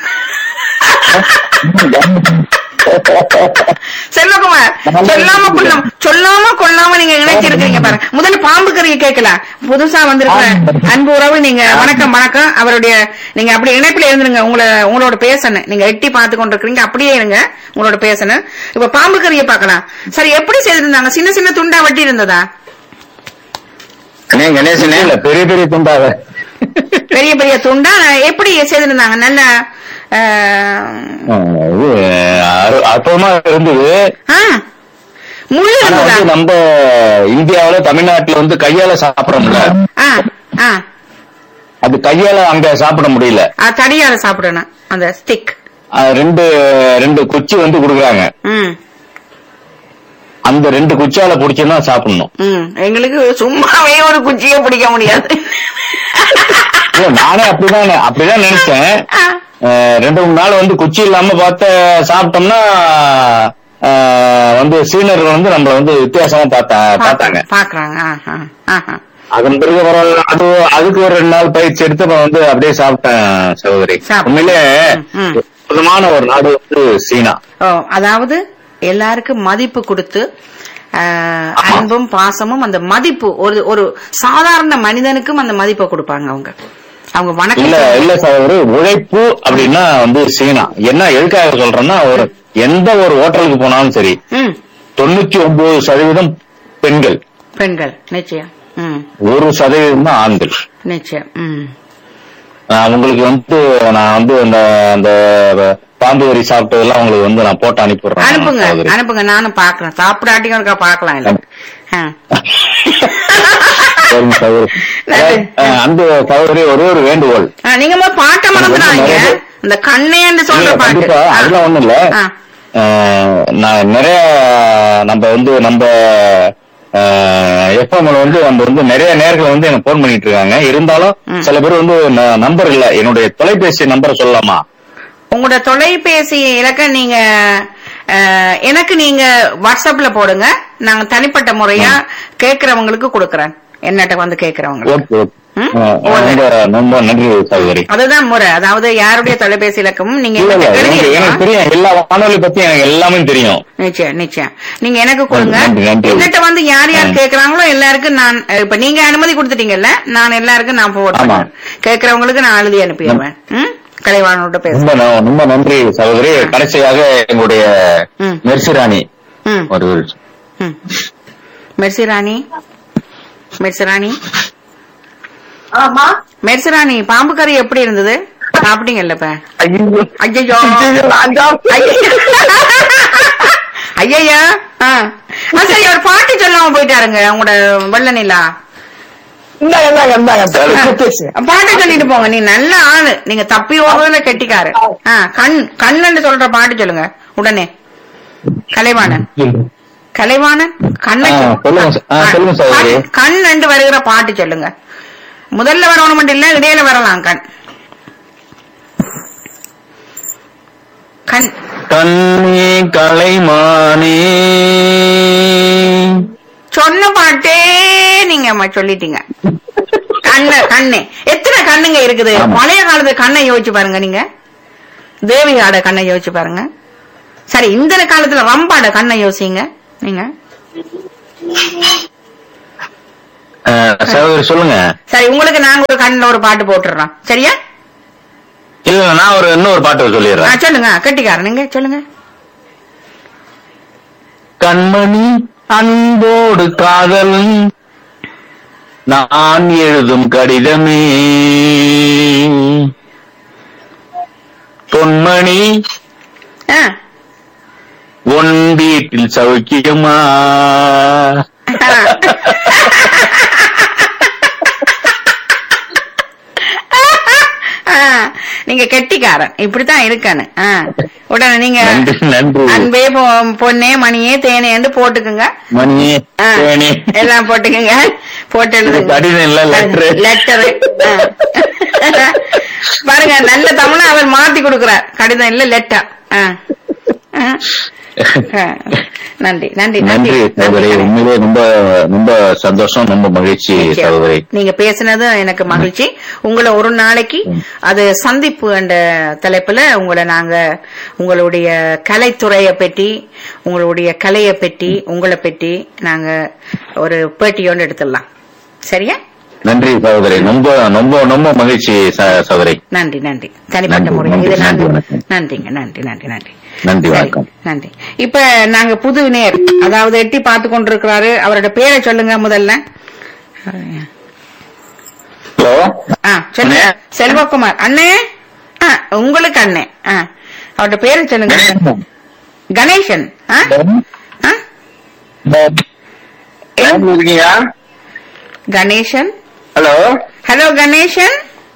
செல்வகுமார் சொல்லாம கொள்ளாம சொல்லாம கொள்ளாம நீங்க இணைச்சிருக்கீங்க பாருங்க முதல்ல பாம்பு கறியை கேட்கலாம் புதுசா வந்திருக்கிற அன்பு உறவு நீங்க வணக்கம் வணக்கம் அவருடைய நீங்க அப்படி இணைப்புல இருந்துருங்க உங்களை உங்களோட பேசணும் நீங்க எட்டி பார்த்து கொண்டிருக்கீங்க அப்படியே இருங்க உங்களோட பேசணும் இப்ப பாம்பு கறியை பார்க்கலாம் சரி எப்படி செய்திருந்தாங்க சின்ன சின்ன துண்டா வட்டி இருந்ததா அண்ணே கணேசனே இல்ல பெரிய பெரிய துண்டாக பெரிய பெரிய துண்டா எப்படி செய்திருந்தாங்க நல்ல ஆ, இது அறு- அற்புதமா இருந்தது ஆ, முள்ளு ஆனா இருந்ததா வந்து நம்ம இந்தியாவுல தமிழ்நாட்டுல வந்து கையால சாப்பிடறோம்ல ஆ, ஆ. அது கையால அங்க சாப்பிட முடியல ஆ, தடியால சாப்பிடணும் அந்த ஸ்டிக் அது ரெண்டு ரெண்டு குச்சி வந்து குடுக்குறாங்க ம் அந்த ரெண்டு குச்சியால புடிச்சுதான் சாப்பிடணும் ம் எங்களுக்கு சும்மாவே ஒரு குச்சியை பிடிக்க முடியாது இல்ல, நானே அப்படிதான் அப்படிதான் நினைச்சேன் ஆ, அஹ், ரெண்டு மூணு நாள் வந்து குச்சி இல்லாம பார்த்து சாப்பிட்டோம்னா அஹ், வந்து சீனர்கள் வந்து நம்மள வந்து வித்தியாசமா பார்த்தா பார்த்தாங்க பாக்குறாங்க ஆஹா, ஆஹா. அதன் பிறகு பரவாயில்ல. அது அதுக்கு ஒரு ரெண்டு நாள் பயிற்சி எடுத்து அப்புறம் வந்து அப்படியே சாப்பிட்டேன் சகோதரி சாப்பிட்டேன். உண்மையிலே ம், ம். அற்புதமான ஒரு நாடு வந்து சீனா ஓ அதாவது எல்லாருக்கும் மதிப்பு கொடுத்து ஆ, அன்பும் பாசமும் அந்த மதிப்பு ஒரு ஒரு சாதாரண மனிதனுக்கும் அந்த மதிப்பை கொடுப்பாங்க அவங்க அவங்க வணக்கம் இல்ல சொல்லி- இல்ல சகோதரி உழைப்பு அப்படின்னா வந்து சீனா என்ன எதுக்காக சொல்றேன்னா ஒரு எந்த ஒரு ஹோட்டலுக்கு போனாலும் சரி ம் தொண்ணூத்தி ஒன்பது சதவீதம் பெண்கள் பெண்கள் நிச்சயம் ம் ஒரு சதவீதம் தான் ஆண்கள் நிச்சயம் ம் நான் அவங்களுக்கு வந்து நான் வந்து அந்த அந்த பாம்பு கறி சாப்பிட்டதெல்லாம் உங்களுக்கு வந்து நான் போட்டு அனுப்பிடுறேன் அனுப்புங்க சகோதரி. அனுப்புங்க நானும் பாக்குறேன் சாப்பிடாட்டியும் இருக்கா பாக்கலாம் இல்ல ஆ. சரிங்க சகோதரி நன்றி. அஹ், அன்பு சகோதரி ஒரே ஒரு வேண்டுகோள் ஆ, நீங்க முதல்ல பாட்டை மறந்துடாதீங்க நிறைய- இந்த கண்ணேன்னு சொல்ற இல்ல, பாட்டு கண்டிப்பா ஆ. அதெல்லாம் ஒண்ணும் இல்ல ஆ. அஹ், நான் நிறைய நம்ம வந்து நம்ம எஃப்எம்ல வந்து நம்ம வந்து நிறைய நேர்கள் வந்து எனக்கு போன் பண்ணிட்டு இருக்காங்க இருந்தாலும் ம். சில பேர் வந்து நம்பர் இல்ல என்னுடைய தொலைபேசி நம்பரை சொல்லலாமா உங்களோட தொலைபேசி இலக்க நீங்க அஹ், எனக்கு நீங்க வாட்ஸ்அப்ல போடுங்க நாங்க தனிப்பட்ட முறையா கேக்குறவங்களுக்கு கொடுக்கறேன் என்னட்ட வந்து கேக்குறவங்களுக்கு ஓகே ஓகே ம்? அஹ், ரொம்ப ரொம்ப நன்றி சகோதரி அதுதான் முறை அதாவது யாருடைய தொலைபேசி இலக்கமும் நீங்க இல்ல இல்ல எனக்கு எனக்கு எழுதி எனக்கு தெரியும் எல்லா வானொலி பத்தி எனக்கு எல்லாமே தெரியும் நிச்சயம் நிச்சயம் நீங்க எனக்கு கொடுங்க நன்றி, நன்றி. என்னட்ட வந்து யார் யார் ஆ. கேக்குறாங்களோ எல்லாருக்கும் நான் அஹ், இப்ப நீங்க அனுமதி கொடுத்துட்டீங்கல்ல நான் எல்லாருக்கும் நான் போட் ஆமா. பண்ணுவேன் கேக்குறவங்களுக்கு நான் எழுதி அனுப்பிடுவேன் ம்? கலைவாணோட பேச ரொம்ப ந- ரொம்ப நன்றி சகோதரி கடைசியாக எங்களுடைய ம். மெர்சிராணி ம் ஒரு ம். மெர்சி ராணி மெர்சி ராணி ஆமா மெர்சி ராணி பாம்பு கறி எப்படி இருந்தது சாப்பிட்டீங்கல்ல இப்ப ஐயோ ஐயோ ஐயா சரி ஒரு பாட்டு சொல்லாம போயிட்டாருங்க உங்களோட வெள்ள நிலா இந்தாங்க இந்தாங்க இந்தாங்க பேசு பாட்டு சொல்லிட்டு போங்க நீ நல்ல ஆளு நீங்க தப்பி ஓடுறதுல கெட்டிக்காரு ஆ, கண் கண்ணன்னு சொல்ற பாட்டு சொல்லுங்க உடனே கலைவாணன் கலைவாணன் கண்ணை ஆ, சொல்லுங்க ச- ஆ, சொல்லுங்க சகோதரி. கண்- கண் என்று வருகிற பாட்டு சொல்லுங்க முதல்ல வரணும் மட்டும் இல்ல இடையில வரலாம் கண் கண் கண்ணே கலைமானே சொன்ன பாட்டே நீங்க அம்மா சொல்லிட்டீங்க கண்ணு கண்ணு எத்தனை கண்ணுங்க இருக்குது ஆமா. பழைய காலத்து கண்ணை யோசிச்சு பாருங்க நீங்க தேவிகாட கண்ணை யோசிச்சு பாருங்க சரி இந்த காலத்துல ரம்பாட கண்ணை யோசிங்க நீங்க அஹ், சகோதரி சொல்லுங்க சரி உங்களுக்கு நாங்க ஒரு கண்ணுல ஒரு பாட்டு போட்டுடுறோம் சரியா இல்ல நான் ஒரு இன்னொரு பாட்டு ஆ, சொல்லிடுறேன் சொல்லுங்க கெட்டிக்காரன் நீங்க சொல்லுங்க கண்மணி அன்போடு காதலும் நான் எழுதும் கடிதமே பொன்மணி ஆ. உன் வீட்டில் சௌக்கியமா ஆ, நீங்க கெட்டிக்காரன் இப்படித்தான் இருக்கணும் ஆ. உடனே நீங்க நன்றி நன்றி அன்பே பொ- பொன்னே மணியே தேனேன்னு போட்டுக்குங்க மணி ஆ, தேனி. எல்லாம் போட்டுக்குங்க போட்டு எழுதுங்க கடிதம் இல்ல லெட்டரு லெட்டரு பாருங்க நல்ல தமிழ அவர் மாத்தி கொடுக்கிறார் கடிதம் இல்ல லெட்டர் நன்றி நன்றி நன்றி சகோதரி உண்மையிலே ரொம்ப ரொம்ப சந்தோஷம் ரொம்ப மகிழ்ச்சி சகோதரி நீங்க பேசினது எனக்கு மகிழ்ச்சி உங்களை ஒரு நாளைக்கு அது சந்திப்பு என்ற தலைப்புல உங்களை நாங்க உங்களுடைய கலைத்துறையை பற்றி உங்களுடைய கலையை பற்றி உங்களை பற்றி நாங்க ஒரு பேட்டியோடு எடுத்துடலாம் சரியா நன்றி சகோதரி ரொம்ப ரொம்ப ரொம்ப மகிழ்ச்சி ச- சகோதரி நன்றி நன்றி தனிப்பட்ட நன்றி, முறை நன்றி, இது நன்றி, நாங்க வணக்கம். நன்றிங்க நன்றி நன்றி நன்றி நன்றி சரி, வணக்கம் நன்றி இப்ப நாங்க புது நேர் அதாவது எட்டி பார்த்து கொண்டிருக்கிறாரு அவரோட பேரை சொல்லுங்க முதல்ல ஹலோ ஆ சொல்லுங்க அண்ணே. செல்வகுமார் அண்ணே ஆ உங்களுக்கு அண்ணே ஆ அவரோட பேரை சொல்லுங்க கணேசன் ஆ ஆ? இருக்கீங்க கணேசன் ஹலோ ஹலோ கணேசன்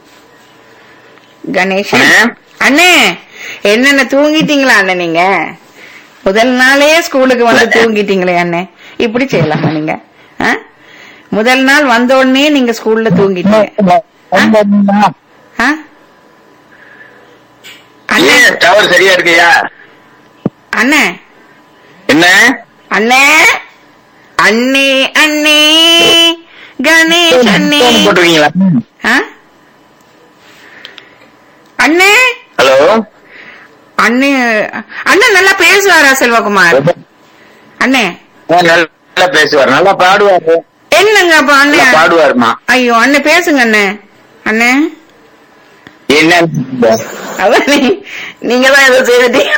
கணேசன் அண்ணே. அண்ணே என்னென்ன தூங்கிட்டீங்களா அண்ணே நீங்க முதல் நாளே ஸ்கூலுக்கு வந்து தூங்கிட்டீங்களே அண்ணே இப்படி செய்யலாமா நீங்க ஆ? முதல் நாள் வந்த உடனே நீங்க ஸ்கூல்ல தூங்கிட்டீங்க ஆ? அண்ணே ஏன் டவர் சரியா இருக்கியா அண்ணே என்ன அண்ணே அண்ணே அண்ணே கணேஷ் அண்ணே போட்டுருக்கீங்களா ஆ? அண்ணே ஹலோ அண்ணே அண்ணன் நல்லா பேசுவாரா செல்வகுமார் அண்ணே நல்லா பேசுவார் நல்லா பாடுவாரு என்னங்க அப்ப நல்லா அண்ணே பாடுவாருமா ஐயோ அண்ணே பேசுங்க அண்ணே அண்ணே என்ன அதான் நீ- நீங்க தான் ஏதோ செய்துட்டீங்க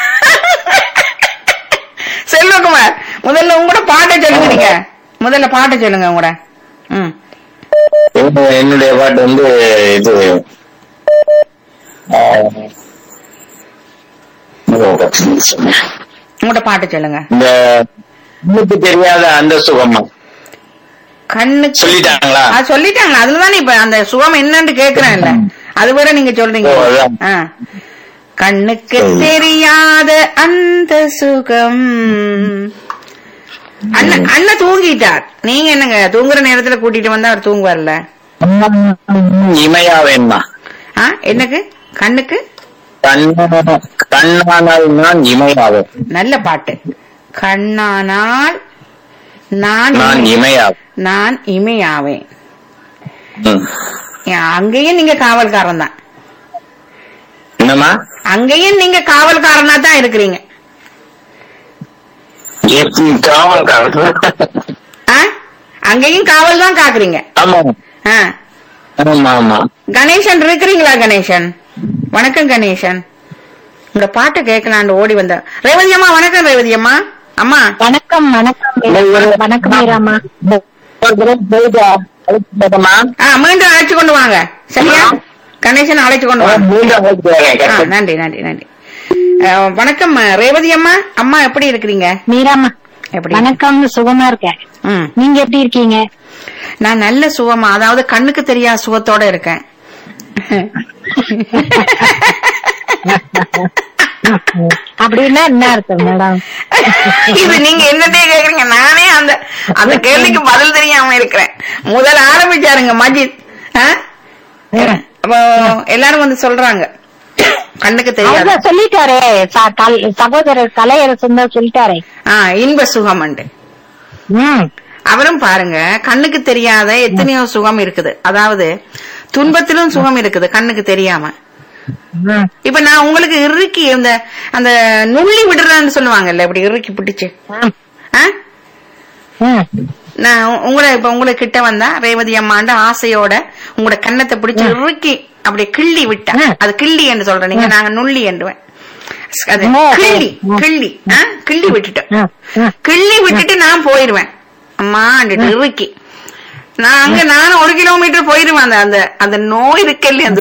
செல்வகுமார் முதல்ல உங்களோட பாட்டை சொல்லுங்க நீங்க முதல்ல பாட்டை சொல்லுங்க உங்களோட ம் என்ன- என்னுடைய பாட்டு வந்து இது ஆஹ், உங்களோட பாட்டை சொல்லுங்க இந்த உங்களுக்கு தெரியாத அந்த சுகமா கண்ணுக்கு சொல்லிட்டாங்களா ஆ, சொல்லிட்டாங்க அதுலதானே இப்ப அந்த சுகம் என்னன்னு கேக்குறேன் இல்ல அது வரை நீங்க சொல்றீங்க ஓ, அதான். ஆ. கண்ணுக்கு சரி. தெரியாத அந்த சுகம் அண்ணன் அண்ணன் தூங்கிட்டார் நீங்க என்னங்க தூங்குற நேரத்துல கூட்டிட்டு வந்தா அவர் தூங்குவார்ல இமையா வேணுமா ஆ என்னக்கு கண்ணுக்கு கண்ணா கண்ணானால் நான் இமையாவேன் நல்ல பாட்டு கண்ணானால் நான் நான் இமையாவேன் நான் இமையாவேன் ம். அங்கேயும் நீங்க காவல்காரன் தான் என்னம்மா அங்கேயும் நீங்க காவல்காரனா தான் இருக்கிறீங்க எப்படி காவல்காரன் ஆ? அங்கேயும் காவல் தான் காக்குறீங்க ஆமா ஆ. ஆமா ஆமா கணேசன் இருக்கிறீங்களா கணேசன் வணக்கம் கணேசன் உங்க பாட்டு கேட்கலான்னு ஓடி வந்த ரேவதி அம்மா வணக்கம் ரேவதி அம்மா அம்மா வணக்கம் வணக்கம் மீரா. வணக்கம் மீராமா போதுமா? ஆ மீண்டும் அழைச்சு கொண்டு வாங்க சரியா கணேசன் அழைச்சு கொண்டு வாங்க மீண்டும் அழைத்து ஆ, வரேன். நன்றி நன்றி நன்றி ஆ, வணக்கம் ரேவதி அம்மா அம்மா எப்படி இருக்கிறீங்க மீராமா எப்படி வணக்கம் சுகமா இருக்கேன் ம் நீங்க எப்படி இருக்கீங்க நான் நல்ல சுகமா அதாவது கண்ணுக்கு தெரியாத சுகத்தோட இருக்கேன் அப்படின்னா என்ன அர்த்தம் மேடம் இது நீங்க என்னட்டே கேக்குறீங்க நானே அந்த அந்த கேள்விக்கு பதில் தெரியாம இருக்கிறேன் முதல்ல ஆரம்பிச்சாருங்க மஜித் ஆ? அப்போ எல்லாரும் வந்து சொல்றாங்க கண்ணுக்கு தெரியாது அவர் சொல்லிட்டாரே ச- கல்- சகோதரர் கலையரசன் தான் சொல்லிட்டாரே ஆ இன்ப சுகம் உண்டு ம் அவரும் பாருங்க கண்ணுக்கு தெரியாத எத்தனையோ சுகம் இருக்குது அதாவது துன்பத்திலும் சுகம் இருக்குது கண்ணுக்கு தெரியாம ம். இப்ப நான் உங்களுக்கு இறுக்கி இந்த அந்த நுள்ளி விடுறேன்னு சொல்லுவாங்கல்ல இப்படி இறுக்கி பிடிச்சு ம். ஆ? ம். நான் உ- உங்களை இப்ப உங்களை கிட்ட வந்தா ரேவதி அம்மாண்ட ஆசையோட உங்களோட கன்னத்தை பிடிச்சு இறுக்கி அப்படியே கிள்ளி விட்டா ம். அது கிள்ளி என்று சொல்றேன் நீங்க நாங்க நுள்ளி என்றுவேன் அது ம். கிள்ளி ம். கிள்ளி ஆ? கிள்ளி விட்டுட்டேன் ம். ம். கிள்ளி விட்டுட்டு நான் போயிருவேன் அம்மா இறுக்கி நான் அங்க நானும் ஒரு கிலோமீட்டர் போயிருவேன் அந்த அந்த அந்த நோய் இருக்கல்ல அந்த